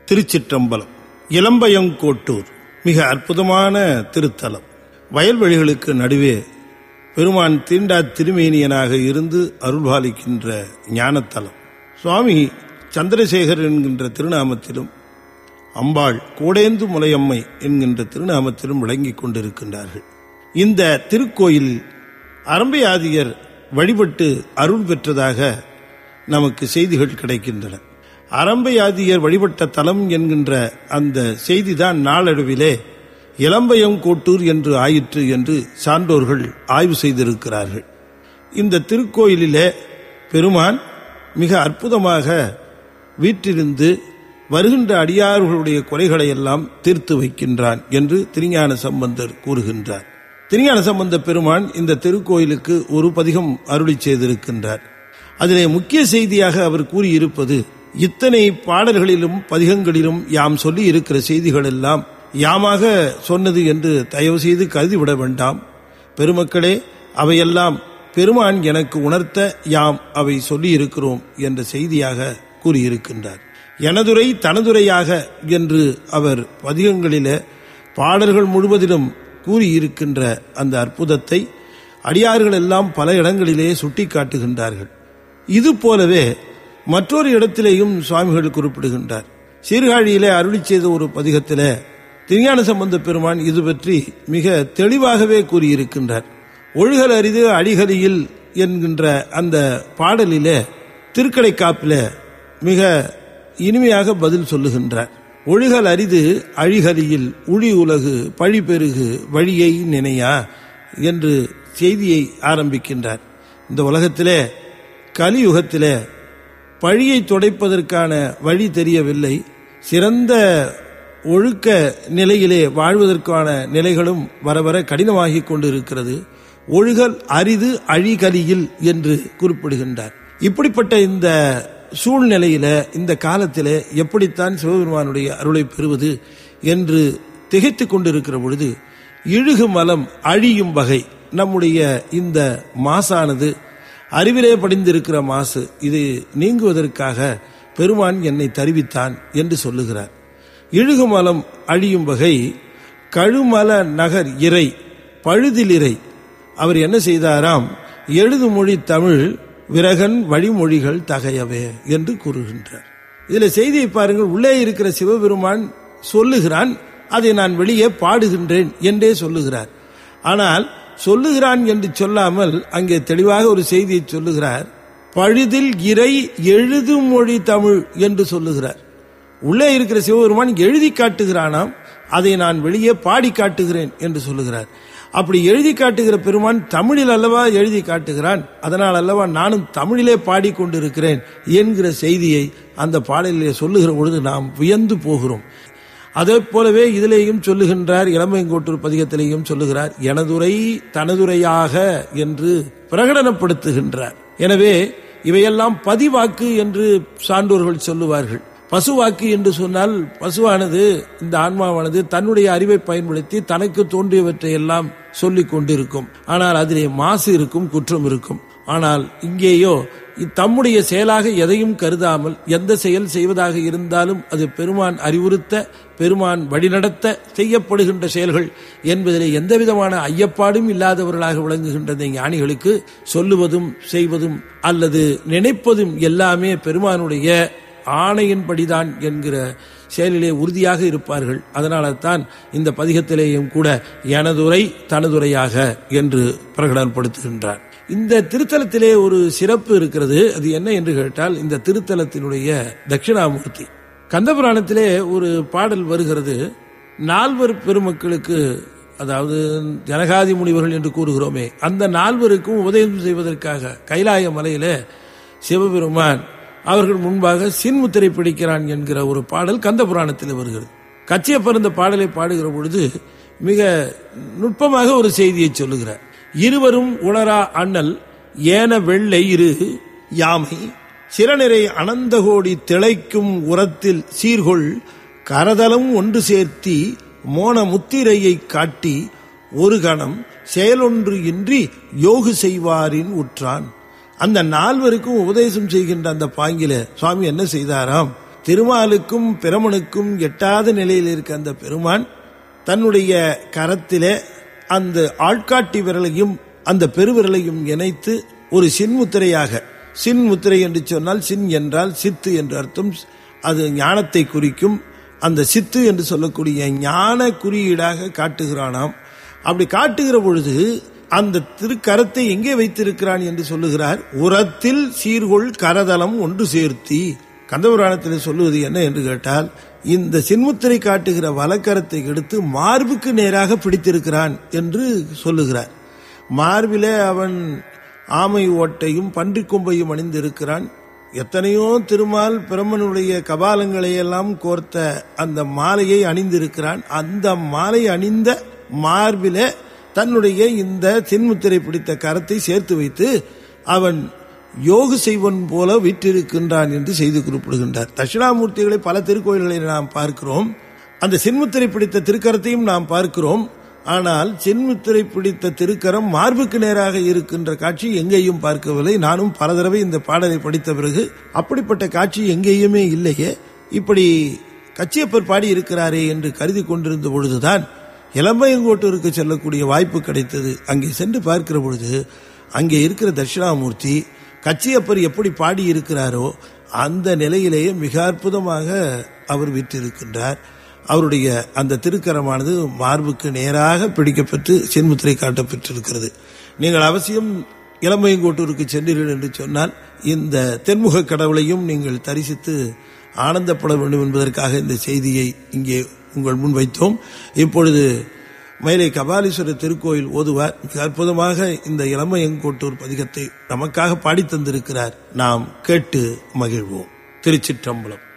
திருச்சிற்றம்பலம் இளம்பயங்கோட்டூர் மிக அற்புதமான திருத்தலம் வயல்வெளிகளுக்கு நடுவே பெருமான் தீண்டா திருமேனியனாக இருந்து அருள்பாலிக்கின்ற ஞானத்தலம் சுவாமி சந்திரசேகர் என்கின்ற திருநாமத்திலும் அம்பாள் கோடேந்து முலையம்மை என்கின்ற திருநாமத்திலும் விளங்கிக் கொண்டிருக்கின்றார்கள் இந்த திருக்கோயில் அரம்பையாதியர் வழிபட்டு அருள் பெற்றதாக நமக்கு செய்திகள் கிடைக்கின்றன அரம்பையாதியர் வழிபட்ட தலம் என்கின்ற அந்த செய்திதான் நாளடைவிலே இளம்பயம் கோட்டூர் என்று ஆயிற்று என்று சான்றோர்கள் ஆய்வு செய்திருக்கிறார்கள் இந்த திருக்கோயிலிலே பெருமான் மிக அற்புதமாக வீற்றிருந்து வருகின்ற அடியார்களுடைய குறைகளை எல்லாம் தீர்த்து வைக்கின்றான் என்று திருஞான சம்பந்தர் கூறுகின்றார் திருஞான சம்பந்த பெருமான் இந்த திருக்கோயிலுக்கு ஒரு பதிகம் அருளி செய்திருக்கின்றார் அதிலே முக்கிய செய்தியாக அவர் கூறியிருப்பது இத்தனை பாடல்களிலும் பதிகங்களிலும் யாம் சொல்லி இருக்கிற செய்திகள் எல்லாம் யாமாக சொன்னது என்று தயவு செய்து கருதிவிட வேண்டாம் பெருமக்களே அவையெல்லாம் பெருமான் எனக்கு உணர்த்த யாம் அவை சொல்லி இருக்கிறோம் என்ற செய்தியாக கூறியிருக்கின்றார் எனதுரை தனதுரையாக என்று அவர் பதிகங்களிலே பாடல்கள் முழுவதிலும் கூறியிருக்கின்ற அந்த அற்புதத்தை அடியார்கள் எல்லாம் பல இடங்களிலே சுட்டி காட்டுகின்றார்கள் இது போலவே மற்றொரு இடத்திலேயும் சுவாமிகள் குறிப்பிடுகின்றார் சீர்காழியிலே அருளி செய்த ஒரு பதிகத்திலே திருஞான சம்பந்த பெருமான் இது பற்றி மிக தெளிவாகவே கூறியிருக்கின்றார் ஒழுகல் அரிது அடிகலியில் என்கின்ற அந்த பாடலிலே திருக்கடை காப்பில மிக இனிமையாக பதில் சொல்லுகின்றார் ஒழுகல் அரிது அழிகலியில் உழி உலகு பழி பெருகு வழியை நினையா என்று செய்தியை ஆரம்பிக்கின்றார் இந்த உலகத்திலே கலியுகத்திலே பழியை துடைப்பதற்கான வழி தெரியவில்லை சிறந்த ஒழுக்க நிலையிலே வாழ்வதற்கான நிலைகளும் வர வர கடினமாகிக் கொண்டு இருக்கிறது ஒழுகல் அரிது அழிகலியில் என்று குறிப்பிடுகின்றார் இப்படிப்பட்ட இந்த சூழ்நிலையில இந்த காலத்திலே எப்படித்தான் சிவபெருமானுடைய அருளை பெறுவது என்று திகைத்துக் கொண்டிருக்கிற பொழுது இழுகு மலம் அழியும் வகை நம்முடைய இந்த மாசானது அறிவிலே படிந்திருக்கிற மாசு இது நீங்குவதற்காக பெருமான் என்னை தருவித்தான் என்று சொல்லுகிறார் இழுகுமலம் அழியும் வகை கழுமல நகர் இறை பழுதிலிறை அவர் என்ன செய்தாராம் எழுது மொழி தமிழ் விரகன் வழிமொழிகள் தகையவே என்று கூறுகின்றார் இதுல செய்தியை பாருங்கள் உள்ளே இருக்கிற சிவபெருமான் சொல்லுகிறான் அதை நான் வெளியே பாடுகின்றேன் என்றே சொல்லுகிறார் ஆனால் சொல்லுகிறான் என்று சொல்லாமல் அங்கே தெளிவாக ஒரு செய்தியை சொல்லுகிறார் பழுதில் இறை எழுது மொழி தமிழ் என்று சொல்லுகிறார் உள்ளே இருக்கிற சிவபெருமான் எழுதி காட்டுகிறானாம் அதை நான் வெளியே பாடி காட்டுகிறேன் என்று சொல்லுகிறார் அப்படி எழுதி காட்டுகிற பெருமான் தமிழில் அல்லவா எழுதி காட்டுகிறான் அதனால் அல்லவா நானும் தமிழிலே பாடிக்கொண்டிருக்கிறேன் என்கிற செய்தியை அந்த பாடலிலே சொல்லுகிற பொழுது நாம் வியந்து போகிறோம் அதே போலவே இதிலேயும் சொல்லுகின்றார் இளமையங்கோட்டூர் பதிகத்திலேயும் சொல்லுகிறார் எனதுரை தனதுரையாக என்று பிரகடனப்படுத்துகின்றார் எனவே இவையெல்லாம் பதிவாக்கு என்று சான்றோர்கள் சொல்லுவார்கள் பசுவாக்கு என்று சொன்னால் பசுவானது இந்த ஆன்மாவானது தன்னுடைய அறிவை பயன்படுத்தி தனக்கு தோன்றியவற்றை எல்லாம் சொல்லிக் கொண்டிருக்கும் ஆனால் அதிலே மாசு இருக்கும் குற்றம் இருக்கும் ஆனால் இங்கேயோ தம்முடைய செயலாக எதையும் கருதாமல் எந்த செயல் செய்வதாக இருந்தாலும் அது பெருமான் அறிவுறுத்த பெருமான் வழிநடத்த செய்யப்படுகின்ற செயல்கள் என்பதிலே எந்த விதமான ஐயப்பாடும் இல்லாதவர்களாக விளங்குகின்ற ஞானிகளுக்கு சொல்லுவதும் செய்வதும் அல்லது நினைப்பதும் எல்லாமே பெருமானுடைய ஆணையின்படிதான் என்கிற செயலிலே உறுதியாக இருப்பார்கள் அதனால தான் இந்த பதிகத்திலேயும் கூட எனதுரை தனதுரையாக என்று பிரகடனப்படுத்துகின்றார் இந்த திருத்தலத்திலே ஒரு சிறப்பு இருக்கிறது அது என்ன என்று கேட்டால் இந்த திருத்தலத்தினுடைய தட்சிணாமூர்த்தி கந்தபுராணத்திலே ஒரு பாடல் வருகிறது நால்வர் பெருமக்களுக்கு அதாவது ஜனகாதி முனிவர்கள் என்று கூறுகிறோமே அந்த நால்வருக்கும் உதயம் செய்வதற்காக கைலாய மலையில சிவபெருமான் அவர்கள் முன்பாக சின்முத்திரை பிடிக்கிறான் என்கிற ஒரு பாடல் கந்த புராணத்தில் வருகிறது கச்சியப்பர் இந்த பாடலை பாடுகிற பொழுது மிக நுட்பமாக ஒரு செய்தியை சொல்லுகிறார் இருவரும் உணரா அண்ணல் ஏன வெள்ளை இரு யாமை சிறநிறை அனந்தகோடி திளைக்கும் உரத்தில் சீர்கொள் கரதலம் ஒன்று சேர்த்தி மோன முத்திரையை காட்டி ஒரு கணம் செயலொன்று இன்றி யோகு செய்வாரின் உற்றான் அந்த நால்வருக்கும் உபதேசம் செய்கின்ற அந்த பாங்கில சுவாமி என்ன செய்தாராம் திருமாலுக்கும் பிரமனுக்கும் எட்டாத நிலையில் இருக்க அந்த பெருமான் தன்னுடைய கரத்திலே அந்த ஆள்காட்டி விரலையும் அந்த பெருவிரலையும் இணைத்து ஒரு சின்முத்திரையாக சின் முத்திரை என்று சொன்னால் சின் என்றால் சித்து என்று அர்த்தம் அது ஞானத்தை குறிக்கும் அந்த சித்து என்று சொல்லக்கூடிய ஞான குறியீடாக காட்டுகிறானாம் அப்படி காட்டுகிற பொழுது அந்த திருக்கரத்தை எங்கே வைத்திருக்கிறான் என்று சொல்லுகிறார் உரத்தில் சீர்கொள் கரதலம் ஒன்று சேர்த்தி கந்தபுராணத்தில் சொல்லுவது என்ன என்று கேட்டால் இந்த சின்முத்திரை காட்டுகிற வலக்கரத்தை எடுத்து மார்புக்கு நேராக பிடித்திருக்கிறான் என்று சொல்லுகிறார் மார்பிலே அவன் ஆமை ஓட்டையும் பன்றிக் கொம்பையும் அணிந்திருக்கிறான் எத்தனையோ திருமால் பிரம்மனுடைய கபாலங்களை எல்லாம் கோர்த்த அந்த மாலையை அணிந்திருக்கிறான் அந்த மாலை அணிந்த மார்பிலே தன்னுடைய இந்த சின்முத்திரை பிடித்த கரத்தை சேர்த்து வைத்து அவன் யோகு செய்வன் போல விற்றிருக்கின்றான் என்று செய்து குறிப்பிடுகின்றார் தட்சிணாமூர்த்திகளை பல திருக்கோயில்களை நாம் பார்க்கிறோம் அந்த சின்முத்திரை பிடித்த திருக்கரத்தையும் நாம் பார்க்கிறோம் ஆனால் சின்முத்திரை பிடித்த திருக்கரம் மார்புக்கு நேராக இருக்கின்ற காட்சி எங்கேயும் பார்க்கவில்லை நானும் பல தடவை இந்த பாடலை படித்த பிறகு அப்படிப்பட்ட காட்சி எங்கேயுமே இல்லையே இப்படி கச்சியப்பர் பாடி இருக்கிறாரே என்று கருதி கொண்டிருந்த பொழுதுதான் இளம்பையங்கோட்டூருக்கு செல்லக்கூடிய வாய்ப்பு கிடைத்தது அங்கே சென்று பார்க்கிற பொழுது அங்கே இருக்கிற தட்சிணாமூர்த்தி கச்சியப்பர் எப்படி பாடி இருக்கிறாரோ அந்த நிலையிலேயே மிக அற்புதமாக அவர் விற்றிருக்கின்றார் அவருடைய அந்த திருக்கரமானது மார்புக்கு நேராக பிடிக்கப்பட்டு சென்முத்திரை காட்டப்பட்டிருக்கிறது நீங்கள் அவசியம் இளம்பையங்கோட்டூருக்கு சென்றீர்கள் என்று சொன்னால் இந்த தென்முக கடவுளையும் நீங்கள் தரிசித்து ஆனந்தப்பட வேண்டும் என்பதற்காக இந்த செய்தியை இங்கே உங்கள் முன் வைத்தோம் இப்பொழுது மேலே கபாலீஸ்வரர் திருக்கோயில் ஓதுவார் மிக அற்புதமாக இந்த இளமையங்கோட்டூர் பதிகத்தை நமக்காக பாடி தந்திருக்கிறார் நாம் கேட்டு மகிழ்வோம் திருச்சிற்றம்பலம்